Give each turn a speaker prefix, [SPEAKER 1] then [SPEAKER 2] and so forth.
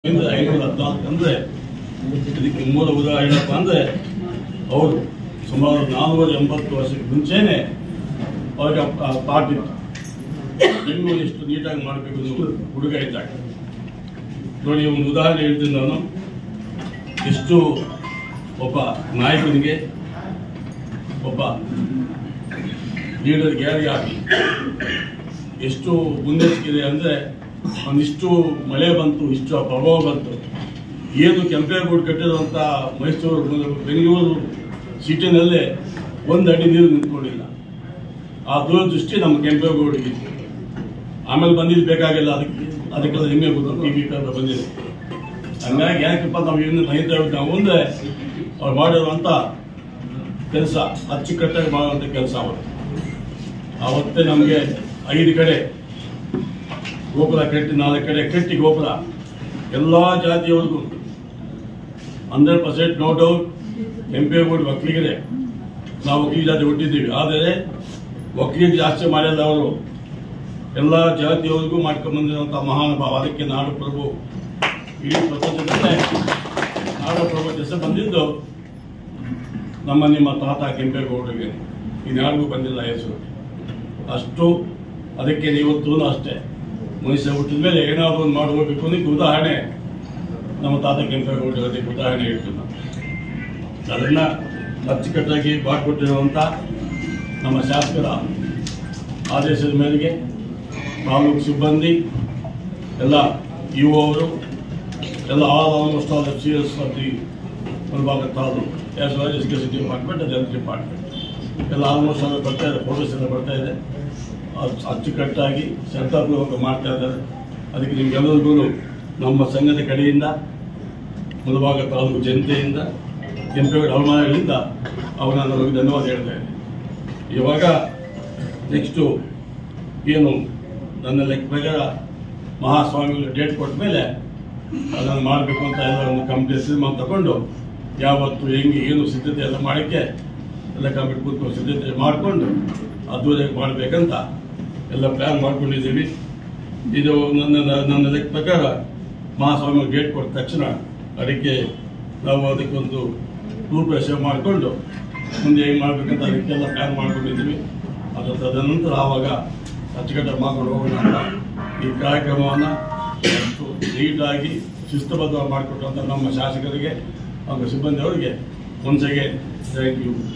[SPEAKER 1] ಇಂದ ಐನೂರ ಹದಿನಾಲ್ಕು ಅಂದ್ರೆ ಇದಕ್ಕೆ ಮೂಲ ಉದಾಹರಣೆ ಏನಪ್ಪ ಅಂದ್ರೆ ಅವರು ಸುಮಾರು ನಾನ್ನೂರ ಎಂಬತ್ತು ವರ್ಷಕ್ಕೆ ಮುಂಚೆನೆ ಅವ್ರಿಗೆ ಆ ಪಾಠ ಇತ್ತು ಹೆಣ್ಣು ಎಷ್ಟು ನೀಟಾಗಿ ಮಾಡಬೇಕು ಅನ್ನೋ ಹುಡುಗ ಇದ್ದಾಗ ನೋಡಿ ಒಂದು ಉದಾಹರಣೆ ಹೇಳ್ತೀನಿ ನಾನು ಎಷ್ಟು ಒಬ್ಬ ನಾಯಕನಿಗೆ ಒಬ್ಬ ಲೀಡರ್ ಗ್ಯಾರಿ ಆಗಿ ಎಷ್ಟು ಮುನ್ನೆಚ್ಚರಿಕೆ ಅಂದರೆ ಒಂದಿಷ್ಟು ಮಳೆ ಬಂತು ಇಷ್ಟು ಪ್ರಭಾವ ಬಂತು ಏನು ಕೆಂಪೇಗೌಡ ಕಟ್ಟಿರುವಂಥ ಮೈಸೂರು ಮೊದಲು ಬೆಂಗಳೂರು ಸಿಟಿನಲ್ಲೇ ಒಂದು ಅಡಿ ನೀರು ನಿಂತ್ಕೊಂಡಿಲ್ಲ ಆ ದೂರದೃಷ್ಟಿ ನಮ್ಮ ಕೆಂಪೇಗೌಡರಿಗೆ ಇತ್ತು. ಆಮೇಲೆ ಬಂದಿದ್ದು ಬೇಕಾಗಿಲ್ಲ ಅದಕ್ಕೆ ಅದಕ್ಕೆಲ್ಲ ಹೆಮ್ಮೆ ಗೊತ್ತು ಟಿ ವಿ ಪೇಪರ್ ಬಂದಿದೆ ಹಂಗಾಗಿ ಯಾಕಪ್ಪ ನಾವು ಏನು ಮಹಿಂದ್ರ ನಾವು ಮುಂದೆ ಅವ್ರು ಮಾಡಿರುವಂಥ ಕೆಲಸ ಅಚ್ಚುಕಟ್ಟಾಗಿ ಮಾಡುವಂಥ ಕೆಲಸ ಅವತ್ತು ಅವತ್ತೇ ನಮಗೆ ಐದು ಕಡೆ ಗೋಪುರ ಕಟ್ಟಿ ನಾಲ್ಕು ಕಡೆ ಕಟ್ಟಿ ಗೋಪುರ ಎಲ್ಲ ಜಾತಿಯವರಿಗೂ hundred percent no doubt Kempegowda ಒಕ್ಕಲಿಗರೇ ನಾವು ಒಕ್ಕಲಿಗ ಜಾತಿ ಹುಟ್ಟಿದ್ದೀವಿ ಆದರೆ ಒಕ್ಕಲಿಗ ಜಾಸ್ತಿ ಮಾಡಿಲ್ಲ ಅವರು ಎಲ್ಲ ಜಾತಿಯವರಿಗೂ ಮಾಡ್ಕೊಂಡು ಬಂದಿರುವಂಥ ಮಹಾನುಭಾವ ಅದಕ್ಕೆ ನಾಡು ಪ್ರಭು ಇಡೀ ಪ್ರಪಂಚದಲ್ಲೇ ನಾಡು ಪ್ರಭು ಹೆಸರು ಬಂದಿದ್ದು ನಮ್ಮ ನಿಮ್ಮ ತಾತ ಕೆಂಪೇಗೌಡರಿಗೆ ಇನ್ಯಾರಿಗೂ ಬಂದಿಲ್ಲ ಹೆಸರು ಅಷ್ಟು ಅದಕ್ಕೆ ಇವತ್ತೂ ಅಷ್ಟೇ ಮನುಷ್ಯ ಹುಟ್ಟಿದ ಮೇಲೆ ಏನಾದರೂ ಒಂದು ಮಾಡಿ ಹೋಗ್ಬೇಕು ಅನ್ನೋಕ್ಕೆ ಉದಾಹರಣೆ ನಮ್ಮ ತಾತ ಕೆಂಪೇಗೌಡ ಅದಕ್ಕೆ ಉದಾಹರಣೆ ಹೇಳ್ತೀವಿ ನಾವು ಅದನ್ನ ಅಚ್ಚುಕಟ್ಟಾಗಿ ಮಾಡಿಕೊಟ್ಟಿರುವಂಥ ನಮ್ಮ ಶಾಸಕರ ಆದೇಶದ ಮೇರೆಗೆ ತಾಲೂಕು ಸಿಬ್ಬಂದಿ ಎಲ್ಲ ಯು ಅವರು ಎಲ್ಲ all almost all F C S of the Mulbagal taluk as well education department ಅದು ಹೆಲ್ತ್ ಡಿಪಾರ್ಟ್ಮೆಂಟ್ ಎಲ್ಲ ಆಲ್ಮೋಸ್ಟ್ ಆಲ್ ಬರ್ತಾ ಇದೆ ಫೋಟೋಸ್ ಎಲ್ಲ ಬರ್ತಾ ಇದೆ ಅಚ್- ಅಚ್ಚುಕಟ್ಟಾಗಿ ಶ್ರದ್ಧಾಪೂರ್ವಕ ಮಾಡ್ತಾ ಇದ್ದಾರೆ ಅದಕ್ಕೆ ನಿಮ್ಗೆಲ್ಲರಿಗೂ ನಮ್ಮ ಸಂಘದ ಕಡೆಯಿಂದ ಮುಳಬಾಗ ತಾಲೂಕು ಜನತೆಯಿಂದ ಕೆಂಪೇಗೌಡ ಅವಮಾನಗಳಿಂದ ಅವನ ನಮಗೆ ಧನ್ಯವಾದ ಹೇಳ್ತಾ ಇದ್ದೀನಿ ಇವಾಗ ನೆಕ್ಸ್ಟು ಏನು ನನ್ನ ಲೆಕ್ಕ ಪ್ರಕಾರ ಮಹಾಸ್ವಾಮಿಗಳು ಡೇಟ್ ಕೊಟ್ಟ ಮೇಲೆ ಅದನ್ನು ಮಾಡಬೇಕು ಅಂತ ಎಲ್ಲ ಒಂದು ಕಮಿಟಿ ತೀರ್ಮಾನ ತಗೊಂಡು ಯಾವತ್ತು ಹೆಂಗೆ ಏನು ಸಿದ್ಧತೆ ಎಲ್ಲ ಮಾಡೋಕ್ಕೆ ಎಲ್ಲ ಕಮಿಟಿ ಕೂತ್ಕೊಂಡು ಸಿದ್ಧತೆ ಮಾಡಿಕೊಂಡು ಅದ್ದೂರಿಯಾಗಿ ಮಾಡಬೇಕಂತ ಎಲ್ಲ ಪ್ಲ್ಯಾನ್ ಮಾಡ್ಕೊಂಡಿದ್ದೀವಿ ಇದು ನನ್ನ ನನ್ನ ಲೆಕ್ಕ ಪ್ರಕಾರ ಮಹಾಸ್ವಾಮಿ ಡೇಟ್ ಕೊಟ್ಟ ತಕ್ಷಣ ಅದಕ್ಕೆ ನಾವು ಅದಕ್ಕೊಂದು ರೂಪರೇಷೆ ಮಾಡಿಕೊಂಡು ಮುಂದೆ ಹೆಂಗೆ ಮಾಡ್ಬೇಕಂತ ಅದಕ್ಕೆಲ್ಲ ಪ್ಲ್ಯಾನ್ ಮಾಡ್ಕೊಂಡಿದ್ದೀವಿ ಅದು ತದನಂತರ ಆವಾಗ ಅಚ್ಚುಕಟ್ಟಾಗಿ ಮಾಡ್ಕೊಂಡು ಹೋಗೋಣ ಅಂತ ಈ ಕಾರ್ಯಕ್ರಮವನ್ನು ಅಷ್ಟು ನೀಟಾಗಿ ಶಿಸ್ತುಬದ್ಧವಾಗಿ ಮಾಡಿಕೊಟ್ಟಂಥ ನಮ್ಮ ಶಾಸಕರಿಗೆ ಹಾಗೂ ಸಿಬ್ಬಂದಿಯವರಿಗೆ ಒಂದ್ಸಗೆ ಥ್ಯಾಂಕ್ ಯು